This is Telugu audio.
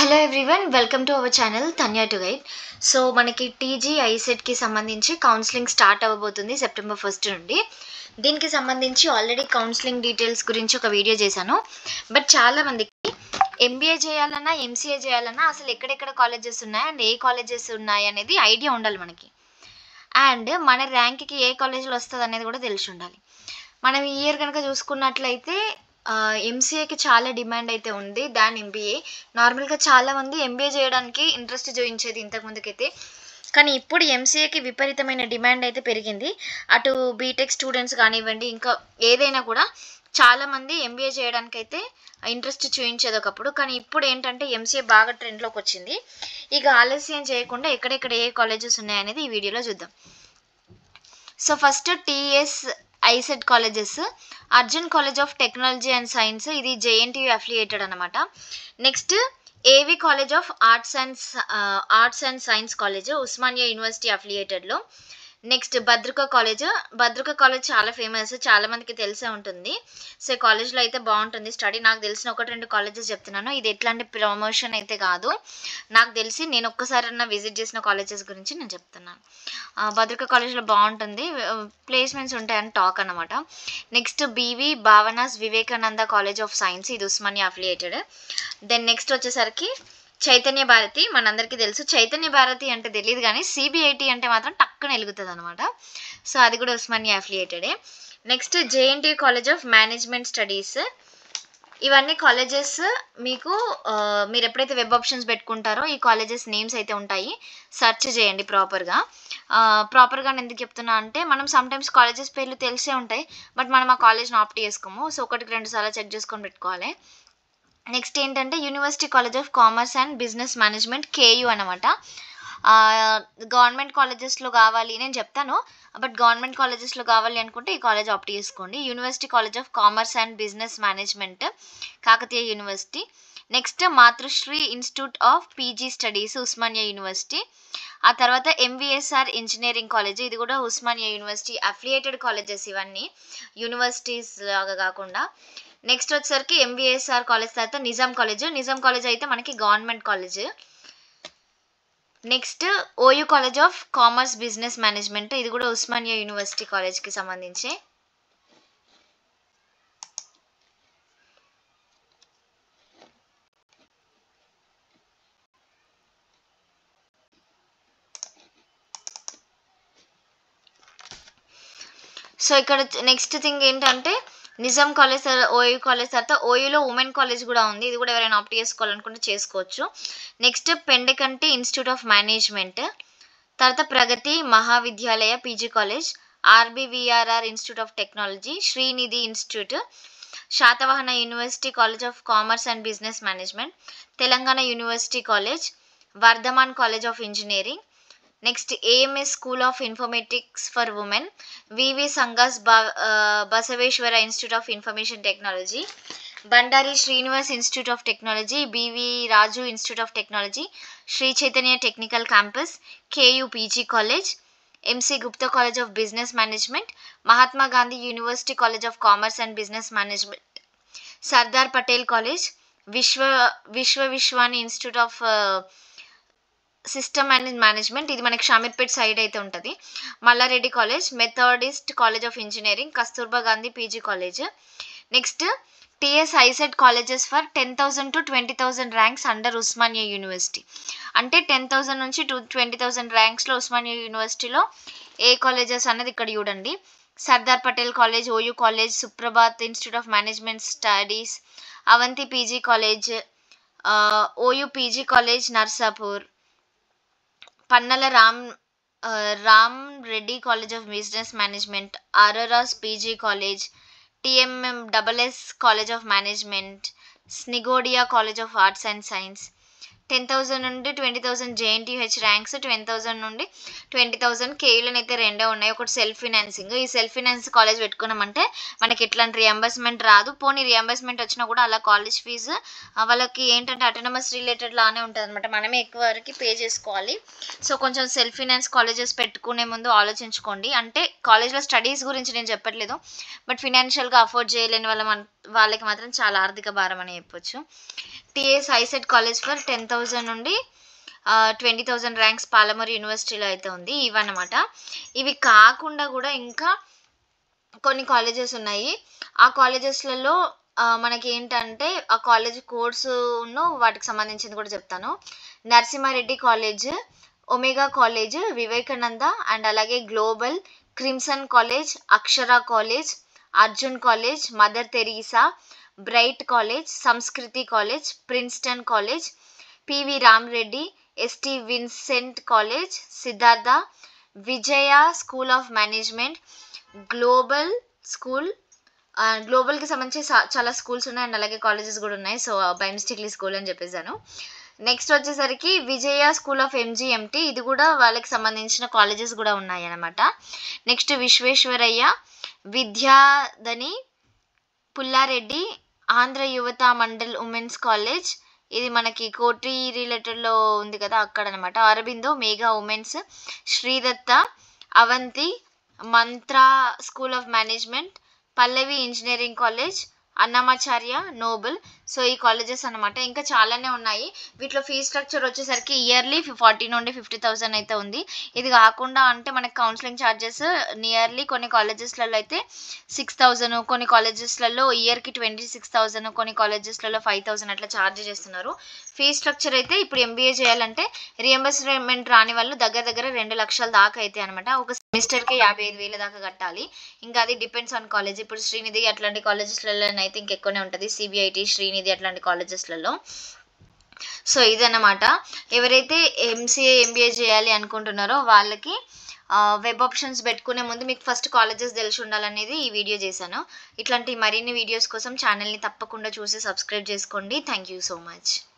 hello everyone welcome to our channel Tanya to guide so మనకి టీజీ ఐసెట్కి సంబంధించి కౌన్సిలింగ్ స్టార్ట్ అవ్వబోతుంది సెప్టెంబర్ ఫస్ట్ నుండి దీనికి సంబంధించి ఆల్రెడీ కౌన్సిలింగ్ డీటెయిల్స్ గురించి ఒక వీడియో చేశాను బట్ చాలా మందికి ఎంబీఏ చేయాలన్నా ఎంసీఏ చేయాలన్నా అసలు ఎక్కడెక్కడ కాలేజెస్ ఉన్నాయి అండ్ ఏ కాలేజెస్ ఉన్నాయి అనేది ఐడియా ఉండాలి మనకి అండ్ మన ర్యాంక్కి ఏ కాలేజీలో వస్తుంది అనేది కూడా తెలిసి ఉండాలి మనం ఈ ఇయర్ కనుక చూసుకున్నట్లయితే ఎంసీఏకి చాలా డిమాండ్ అయితే ఉంది దాని ఎంబీఏ నార్మల్గా చాలామంది ఎంబీఏ చేయడానికి ఇంట్రెస్ట్ చూపించేది ఇంతకు ముందుకైతే కానీ ఇప్పుడు ఎంసీఏకి విపరీతమైన డిమాండ్ అయితే పెరిగింది అటు బీటెక్ స్టూడెంట్స్ కానివ్వండి ఇంకా ఏదైనా కూడా చాలామంది ఎంబీఏ చేయడానికి అయితే ఇంట్రెస్ట్ చూపించేది ఒకప్పుడు కానీ ఇప్పుడు ఏంటంటే ఎంసీఏ బాగా ట్రెండ్లోకి వచ్చింది ఇక ఆలస్యం చేయకుండా ఎక్కడెక్కడ ఏ కాలేజెస్ ఉన్నాయనేది ఈ వీడియోలో చూద్దాం so first TS ICET colleges Arjun college of technology and science ఇది జేఎన్టీయూ అఫిలియేటెడ్ అనమాట next AV college of arts and arts and science college Osmania university అఫిలియేటెడ్లో next Bhadraka college Bhadraka college చాలా ఫేమస్ చాలా మందికి తెలిసే ఉంటుంది సో ఈ కాలేజ్లో అయితే బాగుంటుంది స్టడీ నాకు తెలిసిన ఒకటి రెండు కాలేజెస్ చెప్తున్నాను ఇది ఎట్లాంటి ప్రమోషన్ అయితే కాదు నాకు తెలిసి నేను ఒక్కసారన్నా విజిట్ చేసిన కాలేజెస్ గురించి నేను చెప్తున్నాను ఆ, భద్రక కాలేజ్లో బాగుంటుంది ప్లేస్మెంట్స్ ఉంటాయని టాక్ అనమాట next BV Bhavans Vivekananda college of science ఇది ఉస్మానియా అఫిలియేటెడ్ దెన్ నెక్స్ట్ వచ్చేసరికి చైతన్య భారతి మనందరికీ తెలుసు చైతన్య భారతి అంటే తెలియదు కానీ సిబిఐటి అంటే మాత్రం టక్కున వెలుగుతుంది అనమాట సో అది కూడా ఉస్మానియా అఫిలియేటెడే next JNT college of management studies ఇవన్నీ కాలేజెస్ మీకు ఆ, మీరు ఎప్పుడైతే వెబ్ ఆప్షన్స్ పెట్టుకుంటారో ఈ కాలేజెస్ నేమ్స్ అయితే ఉంటాయి సెర్చ్ చేయండి ప్రాపర్గా ప్రాపర్గా నేను ఎందుకు చెప్తున్నా అంటే మనం సమ్టైమ్స్ కాలేజెస్ పేర్లు తెలిసే ఉంటాయి బట్ మనం ఆ కాలేజ్ని ఆప్ట్ చేసుకోము సో ఒకటికి రెండు సార్లు చెక్ చేసుకొని పెట్టుకోవాలి నెక్స్ట్ ఏంటంటే university college of commerce and business management KU అనమాట గవర్నమెంట్ కాలేజెస్లో కావాలి నేను చెప్తాను బట్ గవర్నమెంట్ కాలేజెస్లో కావాలి అనుకుంటే ఈ కాలేజ్ ఆప్ట్ చేసుకోండి university college of commerce and business management Kakatiya university next Matrusri institute of PG studies Osmania university ఆ తర్వాత ఎంవిఎస్ఆర్ ఇంజనీరింగ్ కాలేజ్ ఇది కూడా ఉస్మానియా యూనివర్సిటీ అఫిలియేటెడ్ కాలేజెస్ ఇవన్నీ యూనివర్సిటీస్ లాగా కాకుండా నెక్స్ట్ వచ్చేసరికి ఎంవిఎస్ఆర్ కాలేజ్ తర్వాత నిజాం కాలేజ్ నిజాం కాలేజ్ అయితే మనకి government college next OU college of commerce business management ఇది కూడా ఉస్మానియా యూనివర్సిటీ కాలేజ్కి సంబంధించి సో ఇక్కడ నెక్స్ట్ థింగ్ ఏంటంటే నిజాం కాలేజ్ ఓయూ కాలేజ్ తర్వాత ఓయూలో ఉమెన్ కాలేజ్ కూడా ఉంది ఇది కూడా ఎవరైనా ఆప్ట్ చేసుకోవాలనుకుంటే చేసుకోవచ్చు next Pendekanti institute of management తర్వాత Pragati Mahavidyalaya PG college RBVRR institute of technology Srinidhi institute Satavahana university college of commerce and business management Telangana university college Vardhaman college of engineering next AMS school of informatics for women VV Sangas బ Basaveshwara institute of information technology Bandari Srinivas institute of technology BV Raju institute of technology Sri Chaitanya technical campus KU PG college MC Gupta college of business management Mahatma Gandhi university college of commerce and business management Sardar Patel college Vishwa Vishwa విశ్వాని institute of system and management ఇది మనకి షామీర్పేట్ సైడ్ అయితే ఉంటుంది Mallareddy college Methodist college of engineering Kasturba Gandhi PG college next TS ICET colleges for ten thousand to twenty thousand ranks under Osmania university అంటే టెన్ థౌసండ్ నుంచి టు ట్వంటీ థౌసండ్ ర్యాంక్స్లో ఉస్మానియా యూనివర్సిటీలో ఏ కాలేజెస్ అన్నది ఇక్కడ చూడండి Sardar Patel college OU college Suprabhat institute of management studies Avanti PG college OU PG college Narsapur Pannala Ram ఆ, Ram Reddy college of business management RRRs PG college TMM double S college of management స్నిగోడియా college of arts and science ten thousand నుండి twenty thousand JNTH ranks twenty thousand నుండి ట్వంటీ థౌసండ్ కేయులను అయితే రెండే ఉన్నాయి ఒకటి సెల్ఫ్ ఫినాన్సింగ్ ఈ సెల్ఫ్ ఫినాన్స్ కాలేజ్ పెట్టుకున్నామంటే మనకి ఎట్లాంటి రియంబర్స్మెంట్ రాదు పోనీ రియంబర్స్మెంట్ వచ్చినా కూడా అలా కాలేజ్ ఫీజు వాళ్ళకి ఏంటంటే అటోనమస్ రిలేటెడ్ లానే ఉంటుంది అనమాట మనమే ఎక్కువ వరకు పే చేసుకోవాలి సో కొంచెం సెల్ఫ్ ఫినాన్స్ కాలేజెస్ పెట్టుకునే ముందు ఆలోచించుకోండి అంటే కాలేజ్లో స్టడీస్ గురించి నేను చెప్పట్లేదు బట్ ఫినాన్షియల్గా అఫోర్డ్ చేయలేని వాళ్ళ మన వాళ్ళకి మాత్రం చాలా ఆర్థిక భారం అని చెప్పొచ్చు TS ICET college for ten thousand నుండి ట్వంటీ థౌజండ్ ర్యాంక్స్ పాలమూరు యూనివర్సిటీలో అయితే ఉంది ఇవన్నమాట ఇవి కాకుండా కూడా ఇంకా కొన్ని కాలేజెస్ ఉన్నాయి ఆ కాలేజెస్లలో మనకి ఏంటంటే ఆ కాలేజ్ కోర్సును వాటికి సంబంధించింది కూడా చెప్తాను Narasimha Reddy college omega college Vivekananda and అలాగే global crimson college Akshara college Arjun college mother Teresa bright college Sanskriti college Princeton college P V Rama Reddy S T Vincent college Siddhartha Vijaya school of management global school గ్లోబల్కి సంబంధించి చా- చాలా స్కూల్స్ ఉన్నాయి అండ్ అలాగే కాలేజెస్ కూడా ఉన్నాయి సో బై మిస్టేక్లీ స్కూల్ అని చెప్పేసాను నెక్స్ట్ వచ్చేసరికి విజయ స్కూల్ ఆఫ్ ఎంజిఎంటి ఇది కూడా వాళ్ళకి సంబంధించిన కాలేజెస్ కూడా ఉన్నాయి అన్నమాట next Visvesvaraya Vidyadhani Pulla Reddy Andhra Yuvatha Mandal women's college ఇది మనకి కోటి రిలేటెడ్లో ఉంది కదా అక్కడ అనమాట Aurobindo Megha women's Sri Datta Avanthi Mantra school of management Pallavi engineering college Annamacharya Nobel so ఈ కాలేజెస్ అన్నమాట ఇంకా చాలానే ఉన్నాయి వీటిలో ఫీ స్ట్రక్చర్ వచ్చేసరికి ఇయర్లీ ఫార్టీ నుండి ఫిఫ్టీ థౌసండ్ అయితే ఉంది ఇది కాకుండా అంటే మనకి కౌన్సిలింగ్ ఛార్జెస్ నియర్లీ కొన్ని కాలేజెస్లలో అయితే సిక్స్ థౌజండ్ కొన్ని కాలేజెస్లలో ఇయర్కి ట్వంటీ సిక్స్ థౌజండ్ కొన్ని కాలేజెస్లలో ఫైవ్ థౌసండ్ అట్లా ఛార్జ్ చేస్తున్నారు ఫీ స్ట్రక్చర్ అయితే ఇప్పుడు ఎంబీఏ చేయాలంటే రియంబర్స్మెంట్ రాని వాళ్ళు దగ్గర దగ్గర రెండు లక్షల దాకా అయితే అనమాట ఒక సెమిస్టర్కి యాభై ఐదు వేల దాకా కట్టాలి ఇంకా అది డిపెండ్స్ ఆన్ కాలేజ్ ఇప్పుడు శ్రీనిధి అట్లాంటి కాలేజెస్లలో అయితే ఇంకెక్కువనే ఉంటుంది సిబిఐటి శ్రీనిధి అట్లాంటి కాలేజెస్లలో సో ఇదన్నమాట ఎవరైతే ఎంసీఏ ఎంబీఏ చేయాలి అనుకుంటున్నారో వాళ్ళకి వెబ్ ఆప్షన్స్ పెట్టుకునే ముందు మీకు ఫస్ట్ కాలేజెస్ తెలిసి ఉండాలనేది ఈ వీడియో చేశాను ఇట్లాంటి మరిన్ని వీడియోస్ కోసం ఛానల్ని తప్పకుండా చూసి సబ్స్క్రైబ్ చేసుకోండి థ్యాంక్ యూ సో మచ్